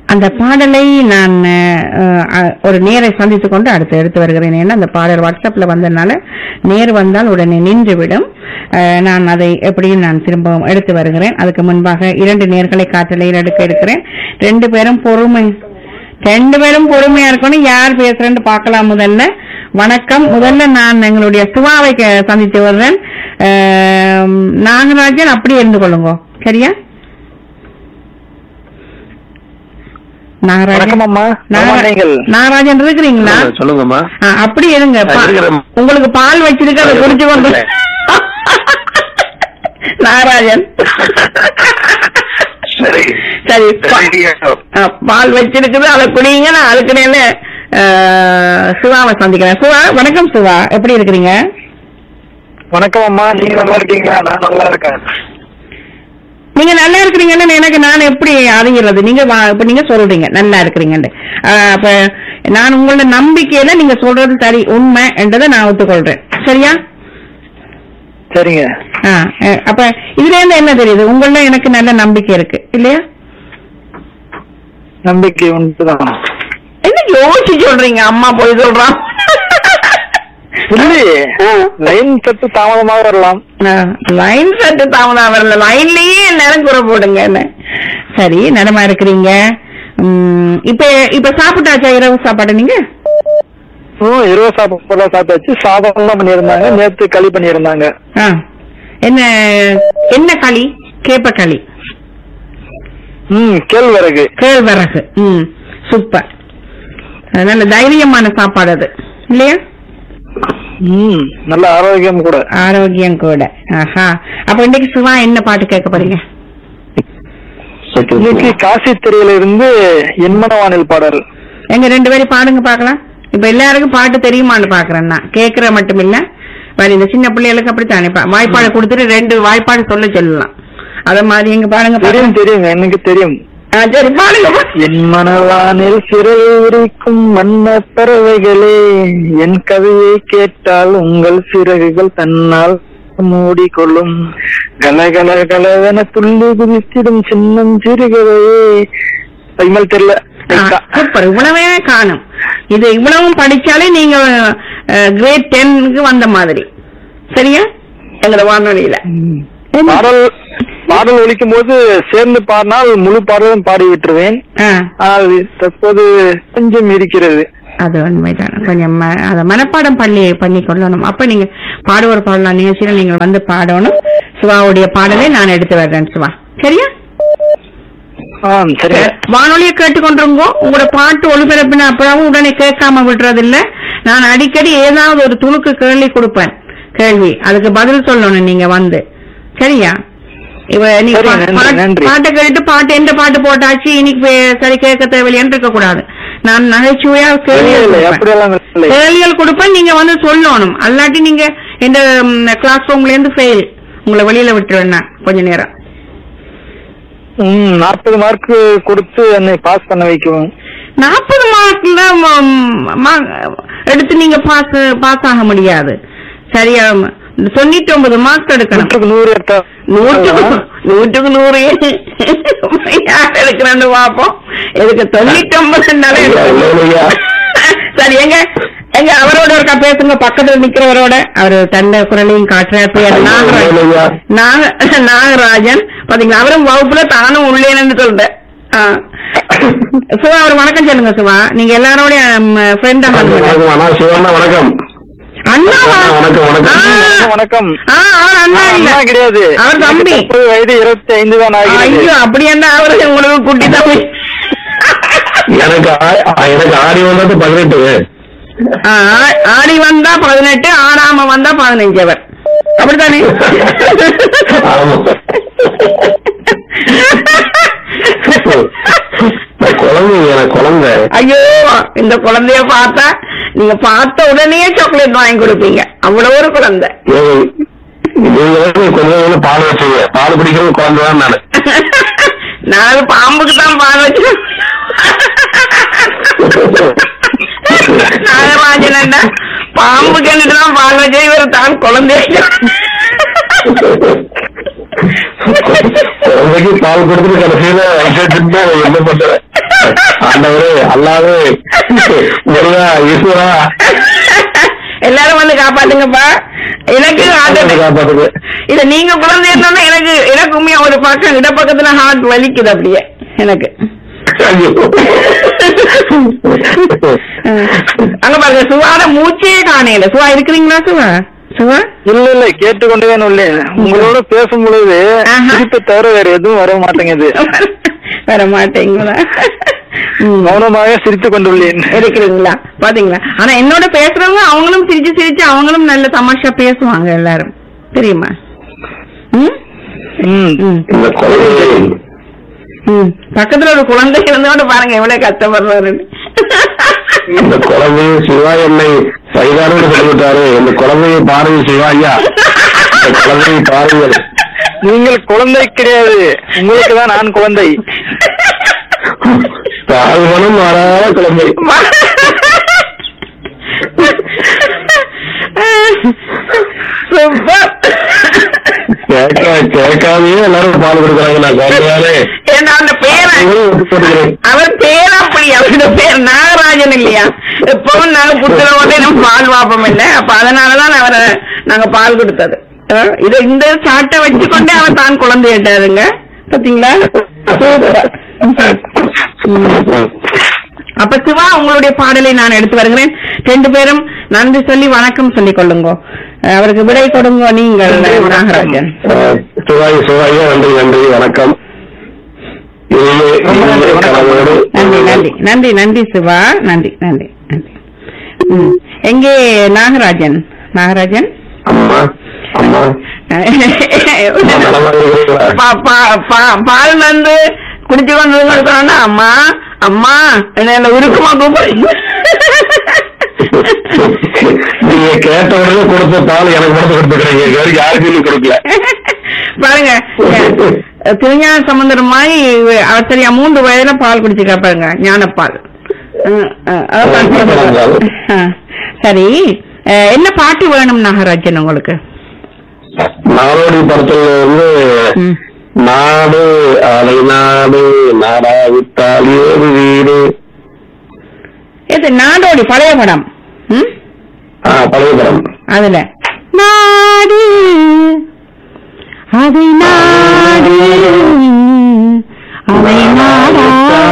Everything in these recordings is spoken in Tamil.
அந்த பாடலை நான் அஹ், அஹ், ஒரு நேரை சந்தித்துக் கொண்டு அடுத்து எடுத்து வருகிறேன் ஏன்னா அந்த பாடல் வாட்ஸ்அப்ல வந்ததுனால நேர் வந்தால் உடனே நின்றுவிடும் அஹ், நான் அதை எப்படியும் நான் திரும்பவும் எடுத்து வருகிறேன் அதுக்கு முன்பாக இரண்டு நேர்களை காற்றலையில் எடுக்க இருக்கிறேன் ரெண்டு பேரும் பொறுமை ரெண்டு பேரும் பொறுமையா இருக்கணும் யார் பேசுறேன்னு பார்க்கலாம் முதல்ல வணக்கம் முதல்ல நான் எங்களுடைய சுவாவை க- சந்தித்து வருவேன் அஹ், நாகராஜன் அப்படியே இருந்து கொள்ளுங்க சரியா நாகராஜன் வணக்கம் அம்மா நாகரா- ஆமா, நீங்கள் நாகராஜன் இருக்கிறீங்களா சொல்லுங்கம்மா ஆ, அப்படி இருங்க பா- நான் இருக்கிறேன். உங்களுக்கு பால் வச்சிருக்கு அதை குடிச்சு கொண்டு நாகராஜன் சரி சரி பா- சரியா? ஆ, பால் வச்சிருக்குது அதை குடிங்க நான் அதுக்கு நேர சிவாவை சந்திக்கிறேன் சிவா வணக்கம் சிவா எப்படி இருக்கிறீங்க வணக்கம் அம்மா நீங்க நல்லா இருக்கீங்களா நான் நல்லா இருக்கேன் நீங்க நல்லா இருக்கிறீங்கன்னு எனக்கு நான் எப்படி அறிகிறது நீங்க வா- இப்ப நீங்க சொல்றீங்க நல்லா இருக்கிறீங்கன்னு ஆ, அப்ப நான் உங்களோட நம்பிக்கையில நீங்க சொல்றது சரி உண்மை என்றதை நான் ஒத்துக்கொள்றேன் சரியா சரிங்க ஆ, அஹ், அப்ப இதுல இருந்து என்ன தெரியுது உங்கள எனக்கு நல்ல நம்பிக்கை இருக்கு இல்லையா நம்பிக்கை உண்டுதான் என்ன யோசிச்சு சொல்றீங்க அம்மா போய் சொல்றான் இல்லையே லைன் சற்று தாமதமாக வரலாம் லைன் சட்டு தாமதம் வரல லைன்லயே நேரம் குறை போடுங்க என்ன சரி நலமா இருக்கிறீங்க உம், இப்ப இப்ப சாப்பிட்டாச்சா இரவு சாப்பாடு நீங்க ஓ இருபது சாப்பாடு சாப்பிட்டாச்சு சாதம் தான் பண்ணியிருந்தாங்க நேத்து களி பண்ணியிருந்தாங்க ஆ. என்ன என்ன களி கேப்ப களி ம் கேழ்வரகு கேழ்வரகு ம் சூப்பர் நல்ல தைரியமான சாப்பாடு அது இல்லையா ம் நல்ல ஆரோக்கியம் கூட ஆரோக்கியம் கூட ஆஹா அப்ப இன்னைக்கு சிவா என்ன பாட்டு கேட்க போறீங்க இன்னைக்கு காசி தெரியல இருந்து என்மனவானில் பாடல் எங்க ரெண்டு பேரும் பாடுங்க பாக்கலாம் இப்ப எல்லாருக்கும் பாட்டு தெரியுமான்னு பாக்குறேன் நான் கேக்குற மட்டும் இல்ல வேற இந்த சின்ன பிள்ளைகளுக்கு அப்படித்தானே பா- வாய்ப்பாடு கொடுத்துட்டு ரெண்டு வாய்ப்பாடு சொல்ல சொல்லலாம் அத மாதிரி எங்க பாடுங்க தெரியும் பாக்கலாம். தெரியும் எனக்கு தெரியும் ஆ, சரி பாடுங்க பா. என் மனவானில் சிறை உரிக்கும் வண்ண பறவைகளே என் கதையை கேட்டால் உங்கள் சிறகுகள் தன்னால் மூடிக்கொள்ளும் கலகல கலவென துள்ளி குதித்திடும் சின்னம் சிறுகதையே பைமல் தெரியல ஆ, சூப்பர் இவ்வளவே காணும் இது இவ்வளவும் படிச்சாலே நீங்க கிரேட் டென்னுக்கு வந்த மாதிரி சரியா எங்களோட வானொலியில என்ன? பாடல் பாடல் ஒலிக்கும் போது சேர்ந்து பாடினால் முழு பாடலும் பாடி விட்டுருவேன் ஆ, ஆனால் தற்போது கொஞ்சம் இருக்கிறது அது உண்மைதான் கொஞ்சம் ம- அத மனப்பாடம் பண்ணி பண்ணி கொள்ளணும் அப்ப நீங்க பாடுவோர் பாடலாம் நிகழ்ச்சியில நீங்கள் வந்து பாடணும் சிவாவுடைய பாடலை நான் எடுத்து வர்றேன் சிவா சரியா ஆ சரி வானொலியை கேட்டுக்கொண்டிருங்கோ உங்களோட பாட்டு ஒளிபரப்பின அப்புறமும் உடனே கேட்காம விடுறது இல்ல நான் அடிக்கடி ஏதாவது ஒரு துணுக்கு கேள்வி கொடுப்பேன் கேள்வி அதுக்கு பதில் சொல்லணும் நீங்க வந்து சரியா இவ நீ சரி, பா- நன்றி, பாட்டு- நன்றி. பாட்டை கேட்டு பாட்டு எந்த பாட்டு போட்டாச்சு இன்னைக்கு வே- சரி கேட்க தேவையில்லைன்னு இருக்க கூடாது நான் நகைச்சுவையா கேள்விகள் இல்லை கொடுப்பேன். அப்படியெல்லாம் இல்லை கேள்விகள் கொடுப்பேன் நீங்க வந்து சொல்லணும் அல்லாட்டி நீங்க இந்த கிளாஸ் ரூம்ல இருந்து ஃபெயில் உங்களை வெளியில விட்டுருவேன் நான் கொஞ்ச நேரம் ம் நாற்பது மார்க் கொடுத்து என்னை பாஸ் பண்ண வைக்கவும் நாற்பது மார்க்ல எடுத்து நீங்க பாஸ் பாஸ் ஆக முடியாது சரியா தொண்ணூத்தி ஒன்பது மார்க் எடுக்கணும் நூற்றுக்கு நூறு எடுத்தா நூற்றுக்கு நூற்றுக்கு நூறு யார் எடுக்கிறான்னு பாப்போம் இதுக்கு தொண்ணூத்தி ஒன்பதுனால சரி எங்க எங்க அவரோட ஒருக்கா பேசுங்க பக்கத்துல நிக்கிறவரோட அவரு தந்த குரலையும் காட்டுறாரு பேர் நாகராஜன் நாக நாகராஜன் பாத்தீங்களா அவரும் வகுப்புல தானும் உள்ளேன்னு சொல்றேன் ஆ. சிவா அவர் வணக்கம் சொல்லுங்க சிவா நீங்க எல்லாரோட ஃப்ரெண்டா வணக்கம் அண்ணா சிவண்ணா வணக்கம் அண்ணாவா வணக்கம், வணக்கம். ஆ. வணக்கம் ஆ, அவர் அண்ணா நான் இல்ல அண்ணா கிடையாது அவர் தம்பி எனக்கு தற்போது வயது இருபத்தி ஐந்து தான் ஆகிறது ஐயோ அப்படி என்ன அவரு உங்களுக்கு குட்டி தம்பி எனக்கு ஆ- எனக்கு ஆடி வந்தது பதினெட்டு ஆ, ஆ- ஆடி வந்தா பதினெட்டு ஆடாம வந்தா பதினஞ்சு அவர் அப்படித்தானே ஆமா. நான் குழந்தை எனக்கு குழந்தை ஐயோ இந்த குழந்தைய பார்த்தா நீங்க பார்த்த உடனே சாக்லேட் வாங்கி கொடுப்பீங்க அவ்வளவு ஒரு குழந்தை நீங்க- நீங்க வந்து கொஞ்சம் கொஞ்சம் பால் வச்சீங்க பால் குடிக்கிறது குழந்தை தான் நானு நான் பாம்புக்கு தான் பால் வச்சு நாகராஜனண்டா பாம்பு கிணட்டு தான் பால் வச்சு இவர் தான் குழந்தைய குழந்தைக்கு பால் கொடுத்துட்டு கடைசியில வயசு என்ன பண்றேன் ஆண்டவரே அல்லாது முருகா ஈஸ்வரா எல்லாரும் வந்து காப்பாத்துங்கப்பா எனக்கு ஆண்டவரே, காப்பாத்துக்கு இத நீங்க குழந்தை இருந்தோன்னா எனக்கு எனக்கு உண்மையா ஒரு பக்கம் இடப்பக்கத்துல ஹார்ட் வலிக்குது அப்படியே எனக்கு ஐயோ. அஹ், அங்க பாருங்க சுவாட மூச்சே காணையில சுவா இருக்கிறீங்களா சுவா சுவா இல்ல இல்ல கேட்டுக்கொண்டுதான் உள்ளேன் உங்களோட பேசும் பொழுது ஆஹா. சிரிப்பை தவிர வேற எதுவும் வர மாட்டேங்குது வர மாட்டீங்களா ம். மௌனமாக சிரித்துக் கொண்டுள்ளேன் இருக்கிறீங்களா பாத்தீங்களா ஆனா என்னோட பேசுறவங்க அவங்களும் சிரிச்சு சிரிச்சு அவங்களும் நல்ல தமாஷா பேசுவாங்க எல்லாரும் தெரியுமா ம்? ம். ம். இந்த குழந்தை ம். பக்கத்துல ஒரு குழந்தை இருந்தோட பாருங்க எவ்வளவு கஷ்டப்படுறாருன்னு இந்த குழந்தையை சிவா என்னை சைதானு சொல்லிவிட்டாரு இந்த குழந்தையை பாருங்க சிவா ஐயா இந்த குழந்தையை பாருங்கள் நீங்கள் குழந்தை கிடையாது உங்களுக்கு தான் நான் குழந்தை பால்மனம் மாறாத குழந்தை சூப்பர் கேட்க கேட்காமயே எல்லாரும் பால் கொடுக்குறாங்க நான் குழந்தையாலே ஏன்னா அந்த பேரை போட்டுக்கிறேன் அவர் பேர் அப்படி அவரோட பேர் நாகராஜன் இல்லையா எப்பவும் நாங்க புத்துல உடனே நம்ம பால் வாப்பம் இல்ல அப்ப அதனாலதான் அவரை நாங்க பால் கொடுத்தது அஹ் இது இந்த சாட்டை வச்சுக்கொண்டே அவர் தான் குழந்தை ஏட்டாருங்க பாத்தீங்களா சூப்பர் அப்ப சிவா உங்களுடைய பாடலை நான் எடுத்து வருகிறேன் ரெண்டு பேரும் நன்றி சொல்லி வணக்கம் சொல்லிக் கொள்ளுங்க அஹ் அவருக்கு விடை கொடுங்க நீங்கள் நாகராஜன் சிவாய் சிவாயா நன்றி நன்றி வணக்கம் இனிய இனிய கனவோடு நன்றி நன்றி நன்றி நன்றி சிவா நன்றி நன்றி நன்றி ம். எங்கே நாகராஜன் நாகராஜன் அம்மா அம்மா நலமா இருக்கிறீங்களா? பா- பா- பா- பால் வந்து குடிச்சு கொண்டு இருக்கணும்னா அம்மா அம்மா என்ன உருக்கமா கூப்பிடுறீங்க நீங்க கேட்ட உடனே கொடுத்த பால் எனக்கு மட்டும் கொடுத்துக்கிறீங்க வேற யாருக்கும் இன்னும் கொடுக்கல பாருங்க அஹ், திருஞான சம்பந்தரமாய் அவர் சரியா மூன்று வயதுல பால் குடிச்சுக்க பாருங்க ஞானப்பால் அஹ், அஹ், அதான் சொல்றேன். அஹ், சரி அஹ், என்ன பாட்டு வேணும் நாகராஜன் உங்களுக்கு நாடோடி படத்துல வந்து ம். நாடு அலை நாடு நாடாவிட்டால் ஏது வீடு இது நாடோடி பழைய படம் ம்? ஆ, பழைய படம் அதுல நாடு அதை நாடு அதை நாடா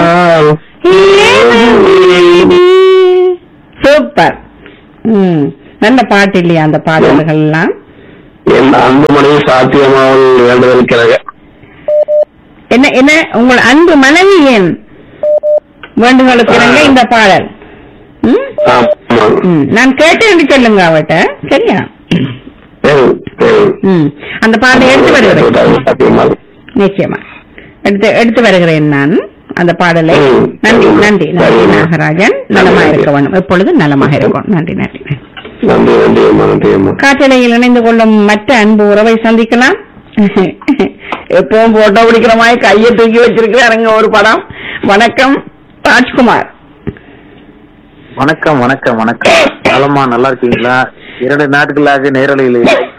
சூப்பர் ம் நல்ல பாட்டு இல்லையா அந்த பாடல்கள் எல்லாம் என் அன்பு மனைவி சாத்தியமாவல் வேண்டுதலுக்கிறாங்க என்ன என்ன உங்கள் அன்பு மனைவி ஏன் வேண்டுதலுக்கு இணங்க இந்த பாடல் ம்? ஆமா ம். நான் கேட்டேன் என்று சொல்லுங்க அவட்ட சரியா சரி, சரி. ம் அந்த பாடலை எடுத்து வருகிறேன் சாத்தியமாவல். நிச்சயமா எடுத்து எடுத்து வருகிறேன் நான் அந்த பாடலை ம். நன்றி நன்றி நன்றி சரி. நாகராஜன் நலமாக இருக்க வேண்டும் எப்பொழுதும் நலமாக இருக்கும் நன்றி நன்றி நன்றி. நன்றி நன்றி அம்மா நன்றி அம்மா காற்றலையில் இணைந்து கொள்ளும் மற்ற அன்பு உறவை சந்திக்கலாம் எப்பவும் போட்டோ பிடிக்கிற மாதிரி கையை தூக்கி வச்சிருக்கிறாருங்க ஒரு படம் வணக்கம் ராஜ்குமார் வணக்கம் வணக்கம் வணக்கம் நலமா நல்லா இருக்கீங்களா இரண்டு நாட்களாக நேரலையில்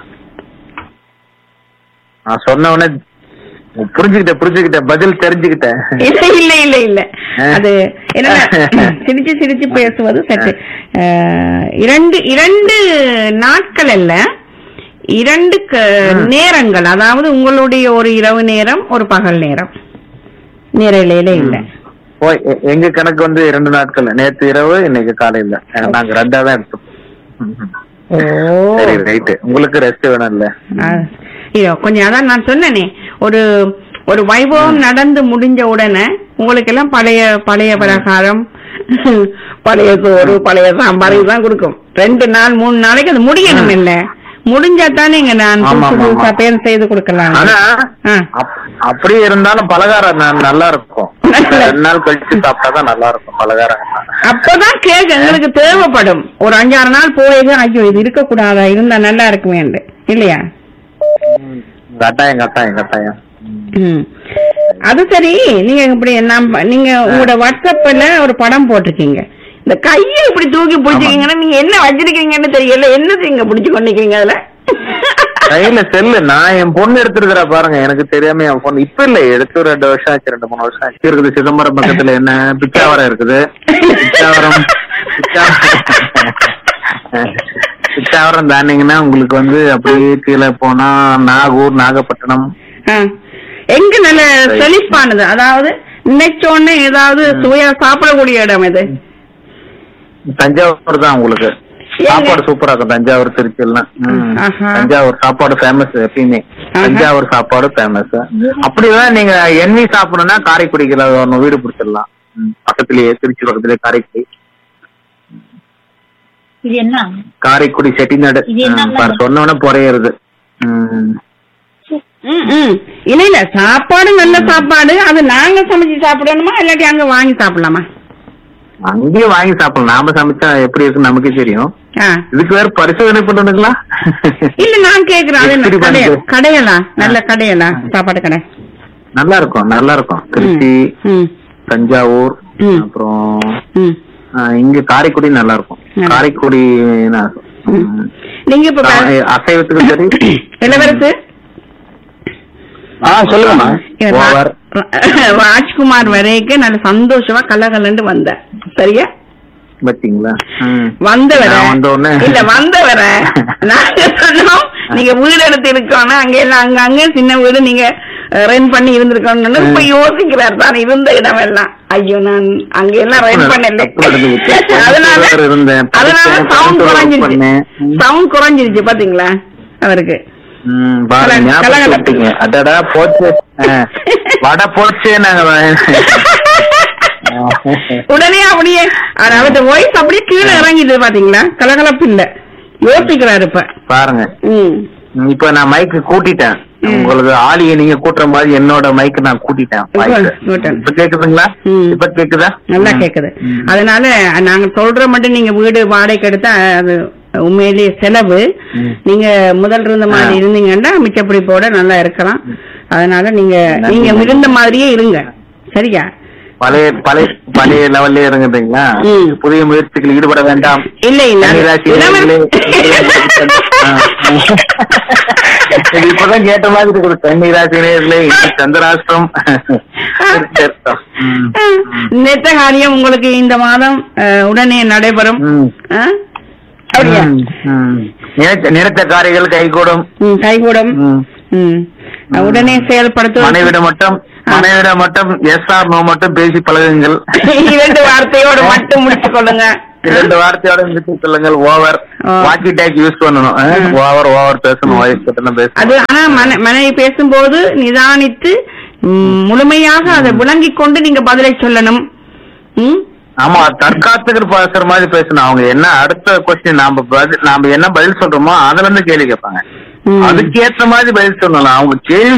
நான் சொன்ன உடனே புரிஞ்சுக்கிட்டேன் புரிஞ்சுக்கிட்டேன் பதில் தெரிஞ்சுக்கிட்டேன் இல்ல இல்ல இல்ல இல்ல அது என்னன்னா சிரிச்சு சிரிச்சு பேசுவது சற்று அஹ், இரண்டு இரண்டு நாட்கள் அல்ல இரண்டு க- நேரங்கள் அதாவது உங்களுடைய ஒரு இரவு நேரம் ஒரு பகல் நேரம் நேரலையில இல்ல ஓ எ- எங்க கணக்கு வந்து இரண்டு நாட்கள் நேத்து இரவு இன்னைக்கு காலையில அஹ், நாங்க ரெண்டா தான் எடுத்தோம் ம். ஓ சரி ரைட்டு உங்களுக்கு ரெஸ்ட் வேணும் இல்ல ஆ, ஐயோ கொஞ்சம் அதான் நான் சொன்னேனே ஒரு ஒரு வைபவம் நடந்து முடிஞ்ச உடனே உங்களுக்கு எல்லாம் பழைய பழைய பலகாரம் பழைய சோறு பழைய சாம்பார் இதுதான் கொடுக்கும் ரெண்டு நாள் மூணு நாளைக்கு அது முடியணும் இல்ல முடிஞ்சா தானே இங்க நான் ஆமா, புதுசு ஆமா, புதுசா ஆமா. பேர் செய்து கொடுக்கலாம் ஆனா ஆ. அப்- அப்படியே இருந்தாலும் பலகாரம் ந- நல்லா இருக்கும் நல்ல- ரெண்டு நாள் கழிச்சு சாப்பிட்டாதான் நல்லா இருக்கும் பலகாரம் அப்பதான் கேக் எங்களுக்கு தேவைப்படும் ஒரு அஞ்சாறு நாள் போயது ஐயோ இது இருக்க கூடாதா இருந்தா நல்லா இருக்குமே இல்லையா கட்டாயம் கட்டாயம் கட்டாயம் ம். அது சரி நீங்க இப்படி நாம் நீங்க உங்களோட வாட்ஸ்அப்ல ஒரு படம் போட்டிருக்கீங்க இந்த கையை இப்படி தூக்கி பிடிச்சிருக்கீங்கன்னா நீங்க என்ன வச்சிருக்கீங்கன்னு தெரியல என்னது இங்க பிடிச்சு கொண்டிருக்கீங்க அதுல கையில செல்லு நான் என் பொண்ணு எடுத்துருக்கிறா பாருங்க எனக்கு தெரியாம என் பொண்ணு இப்ப இல்ல எடுத்து ரெண்டு வருஷம் ஆச்சு ரெண்டு மூணு வருஷம் ஆச்சு இருக்குது சிதம்பரம் பக்கத்துல என்ன பிச்சாவரம் இருக்குது பிச்சாவரம் பிச்சாவரம் பிச்சாவரம் தாண்டிங்கன்னா உங்களுக்கு வந்து அப்படியே கீழே போனா நாகூர் நாகப்பட்டினம் ஆ. எங்க நல்ல செழிப்பானது அதாவது நினைச்சோடனே ஏதாவது சுவையா சாப்பிடக்கூடிய இடம் இது தஞ்சாவூர் தான் உங்களுக்கு ஏங்க? சாப்பாடு சூப்பரா இருக்கும் தஞ்சாவூர் திருச்சி எல்லாம் ம். ஆஹா. தஞ்சாவூர் சாப்பாடு ஃபேமஸ் எப்பயுமே ஆஹா. தஞ்சாவூர் சாப்பாடு ஃபேமஸ் அப்படிதான் நீங்க என்வி சாப்பிடணும்னா காரைக்குடிக்குல ஒன்னு வீடு பிடிச்சிடலாம் ம். பக்கத்திலேயே திருச்சி பக்கத்திலேயே காரைக்குடி இது என்ன காரைக்குடி செட்டிநாடு இது என்ன ம், பாரு, சொன்னோன்னே புறையிறது ம். ம், ம். இல்ல இல்ல சாப்பாடு நல்ல சாப்பாடு அது நாங்க சமைச்சு சாப்பிடணுமா இல்லாட்டி அங்க வாங்கி சாப்பிடலாமா அங்கேயே வாங்கி சாப்பிடலாம் நாம சமைச்சா எப்படி இருக்குன்னு நமக்கே தெரியும் ஆ. இதுக்கு வேற பரிசோதனை பண்ணணுங்களா இல்ல நான் கேக்குறேன் அது என்ன எப்படி கடையா பண்ணுது? கடையலா நல்ல கடையலா சாப்பாடு கடை நல்லா இருக்கும் நல்லா இருக்கும் திருச்சி ம் தஞ்சாவூர் ம். அப்புறம் ம் ஆ, இங்க காரைக்குடி நல்லா இருக்கும் நல்லா. காரைக்குடி நான் ம். நீங்க இப்ப ஆ, பா- அசைவத்துக்கு சரி இளவரசு ஆ சொல்லுங்கம்மா இவர் ரா- ஓவர். ரா- ராஜ்குமார் வரைக்கும் நல்ல சந்தோஷமா கலகலன்னு வந்த சரியா பாத்தீங்களா ம். வந்தவர நான் வந்த உடனே இல்ல வந்தவர நாங்க சொன்னோம் நீங்க வீடு எடுத்து இருக்கோம்னா அங்க எல்லாம் அங்க அங்க சின்ன வீடு நீங்க ரெண்ட் பண்ணி இருந்திருக்கோம்னு இப்ப யோசிக்கிறார் தான் இருந்த இடம் எல்லாம் ஐயோ நான் அங்க எல்லாம் ரெண்ட் பண்ணல தப்பு நடந்து போச்சு. அதனால கோயம்புத்தூர்ல இருந்தேன். அதனால படிச்சேன், சவுண்ட் கோயம்புத்தூர்ல work குறைஞ்சிருச்சு பண்ணேன். ம். சவுண்ட் குறைஞ்சிருச்சு பாத்தீங்களா அவருக்கு ம், பாருங்க கலக- ஞாபகம் கலகலப்பு. விட்டீங்க. அடடா போச்சு ஆ, வடை போச்சு நாங்க உடனே அப்படியே அவர்கிட்ட வாய்ஸ் அப்படியே கீழே இறங்கிட்டு பாத்தீங்களா கலகலப்பு இல்ல யோசிக்கிறாரு இப்ப பாருங்க ம் ம், இப்ப நான் மைக்கு கூட்டிட்டேன் ம். உங்களுக்கு ஆளிய நீங்க கூட்டுற மாதிரி என்னோட மைக்கு நான் கூட்டிட்டேன் இப்போ mic. கூட்டணும். இப்ப கேக்குதுங்களா ம். இப்ப கேக்குதா நல்லா ம். கேக்குது ம். அதனால நாங்க சொல்ற மட்டும் நீங்க வீடு வாடகைக்கு எடுத்தா அது உண்மையிலேயே செலவு ம். நீங்க முதல் இருந்த மாதிரி ஆ. இருந்தீங்கன்னா மிச்சப்படி போட நல்லா இருக்கலாம் அதனால நீங்க நன்றி, நீங்க நன்றி. இருந்த மாதிரியே இருங்க சரியா பழைய பழைய பழைய லெவல்ல இறங்குறீங்களா ம். புதிய முயற்சிகள் ஈடுபட வேண்டாம் இல்ல இல்ல கன்னிராசி நேயர்களே, ஆ. இது இப்பதான் கேட்ட மாதிரி இருக்குது கன்னிராசி நேயர்களே இது சந்திராஷ்டிரம் இருக்கட்டும். ம். நெத்த காரியம் உங்களுக்கு இந்த மாதம் அஹ், உடனே நடைபெறும் ம். ஆ? அப்படியா ம். ம். நினைத்த நினைத்த காரியங்கள் கைகூடும் ம், கைகூடும் ம். ம். உடனே செயல்படுத்துவது மனைவிடம் மட்டும் மனைவிடம் மட்டும் எஸ் ஆர் நோ மட்டும் பேசி பழகுங்கள் இரண்டு வார்த்தையோடு மட்டும் முடித்துக் கொள்ளுங்க இரண்டு வார்த்தையோட முடித்துக் கொள்ளுங்கள் ஓவர் ஆ. வாக்கி டேக் யூஸ் பண்ணணும் ம். ஓவர் ஓவர் பேசணும் வாய்ஸ் கட்டணும் அது பேசணும் ஆனா மன- மனைவி பேசும்போது நிதானித்து ம், முழுமையாக அதை விளங்கிக் கொண்டு நீங்க பதிலை சொல்லணும் ம்? ஆமா தற்காத்துக்கு பேசுற மாதிரி பேசணும் அவங்க என்ன அடுத்த கொஸ்டின் நாம பதில் நாம என்ன பதில் சொல்றோமோ அதுல இருந்து கேள்வி கேட்பாங்க ம். அதுக்கேற்ற மாதிரி பதில் சொல்லலாம் அவங்க கேள்வி